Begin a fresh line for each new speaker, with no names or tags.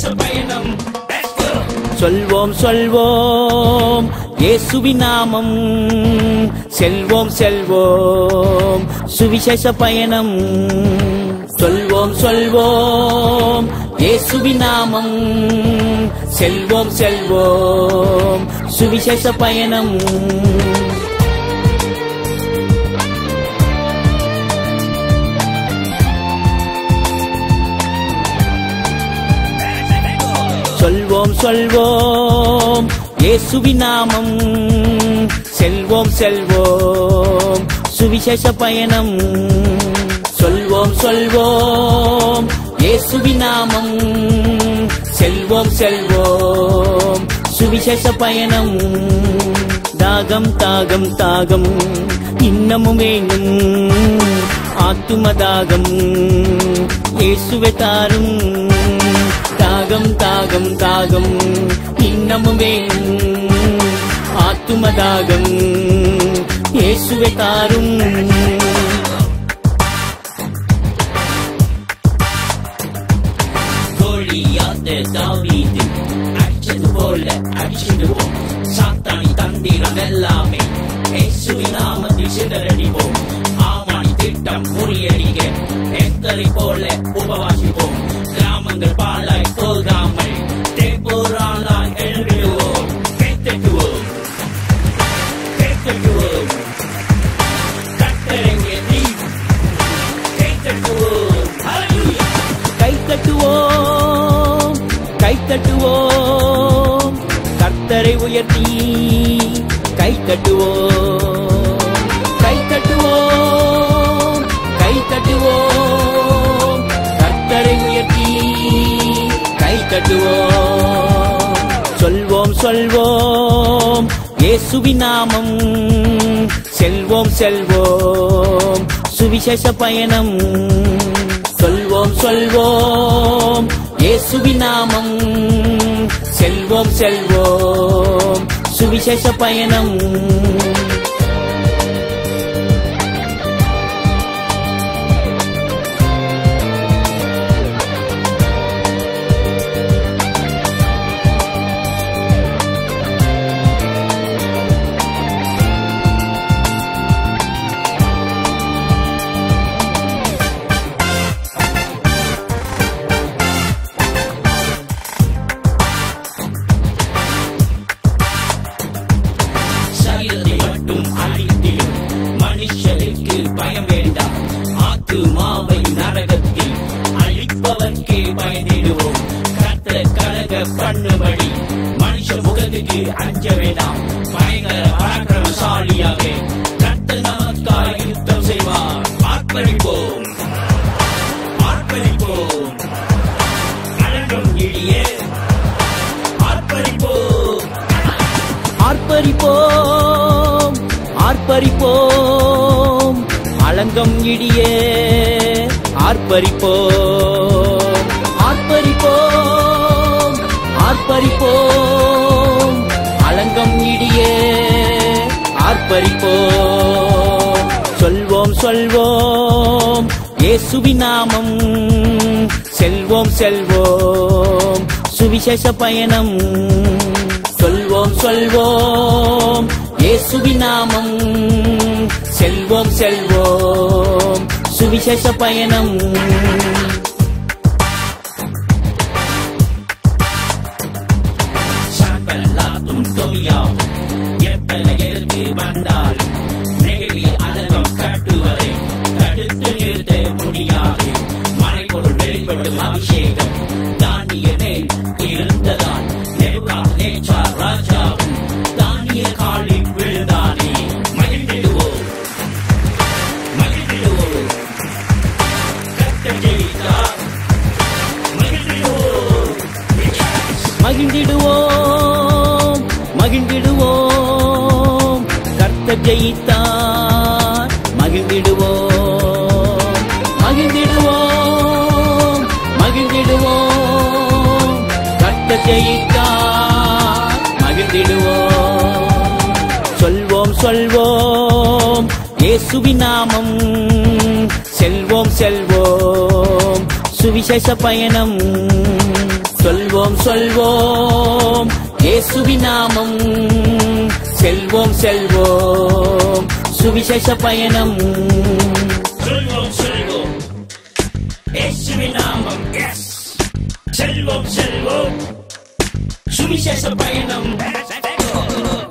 சுவிசேஷ பயணம் Let's go.
சொல்வோம் சொல்வோம் இயேசுவின் நாமம் செல்வோம் செல்வோம் சுவிசேஷ பயணம் சொல்வோம் சொல்வோம் இயேசுவின் நாமம் செல்வோம் செல்வோம் சுவிசேஷ பயணம் சொல்வோம் சொல்வோம் இயேசுவின் நாமம் செல்வோம் செல்வோம் சுவிசேஷ பயணம் சொல்வோம் சொல்வோம் இயேசுவின் நாமம் செல்வோம் செல்வோம் சுவிசேஷ பயணம் தாகம் தாகம் தாகம் இன்னமும் வேண்டும் ஆத்தும தாகம் இயேசுவை தாரும் தாகம் தாகம் தாகம் இன்னமும் வேணும் ஆத்தும தாகம் இயேசுவை தாரும்
கோலியாத்து தாவீது அடிச்சது போல அடிச்சிடுவோம் சாத்தானி தந்திரம் எல்லாமே இயேசுவின் நாமத்தில் சிதறடிப்போம் ஆமானி திட்டம் முறியடிக்க எத்தனை போல உபவாசிப்போம் கிராமங்கள் பாலாய் போகாமல் தேப்போராளாய் எழுதிடுவோம் கைத்தட்டுவோம் கைத்தட்டுவோம் கட்டளை உயர்த்தி கைத்தட்டுவோம் Hallelujah.
கை தட்டுவோம் கை தட்டுவோம் கர்த்தரை உயர்த்தி கை தட்டுவோம் கை தட்டுவோம் கை தட்டுவோம் கர்த்தரை உயர்த்தி கை தட்டுவோம் சொல்வோம் சொல்வோம் இயேசுவின் நாமம் செல்வோம் செல்வோம் சுவிசேஷ பயணம் சொல்வோம் சொல்வோம் இயேசுவின் நாமம் செல்வோம் செல்வோம் சுவிசேஷ பயணம்
சரீரத்தை மட்டும் அழித்திடும் மனுஷனுக்கு பயம் வேண்டாம் ஆத்துமாவை நரகத்தில் அழிப்பவர்க்கே பயந்திடுவோம் கத்த கழக பண்ணுபடி மனுஷ முகத்துக்கு அஞ்ச வேண்டாம் பயங்கர பராக்கிரமசாலியாக கத்த நமக்காய் யுத்தம் செய்வார் ஆர்ப்பரிப்போம் ஆர்ப்பரிப்போம் அழகும் இடியே ஆர்ப்பரிப்போம்
ஆர்ப்பரிப்போம் ஆர்ப்பரிப்போம் அலங்கம் இடியே ஆர்ப்பரிப்போம் ஆர்ப்பரிப்போம் ஆர்ப்பரிப்போம் அலங்கம் இடியே ஆர்ப்பரிப்போம் சொல்வோம் சொல்வோம் இயேசுவின் நாமம் செல்வோம் செல்வோம் சுவிசேஷ பயணம் சொல்வோம் சொல்வோம் இயேசுவின் நாமம் செல்வோம் செல்வோம் சுவிசேஷ பயணம்
சாம்பலாத்தும் தொழியாவும் எத்தனை எழுத்து வந்தால் நெகிழி அலகம் காட்டுவதை தடுத்து நிறுத்த முடியாது மறைபொருள் வெளிப்படும் அபிஷேகம் தானியனே இருந்ததால் நெபுகா நேச்சார் ராஜாவும் தானிய காலில் விழுந்தானே மகிழ்ந்திடுவோம் மகிழ்ந்திடுவோம் கத்த ஜெயித்தார் மகிழ்ந்திடுவோம்
மகிழ்ந்திடுவோம் மகிழ்ந்திடுவோம் கர்த்தர் ஜெயித்தார் மகிழ்ந்திடுவோம் மகிழ்ந்திடுவோம் மகிழ்ந்திடுவோம் கர்த்தர் ஜெயித்தார் மகிழ்ந்திடுவோம் சொல்வோம் சொல்வோம் இயேசுவின் நாமம் செல்வோம் செல்வோம் சுவிசேஷ பயணம் சொல்வோம் சொல்வோம் இயேசுவின் நாமம் செல்வோம் செல்வோம் சுவிசேஷ பயணம்
சொல்வோம் சொல்வோம் இயேசுவின் நாமம் எஸ் செல்வோம் செல்வோம் சுவிசேஷ பயணம்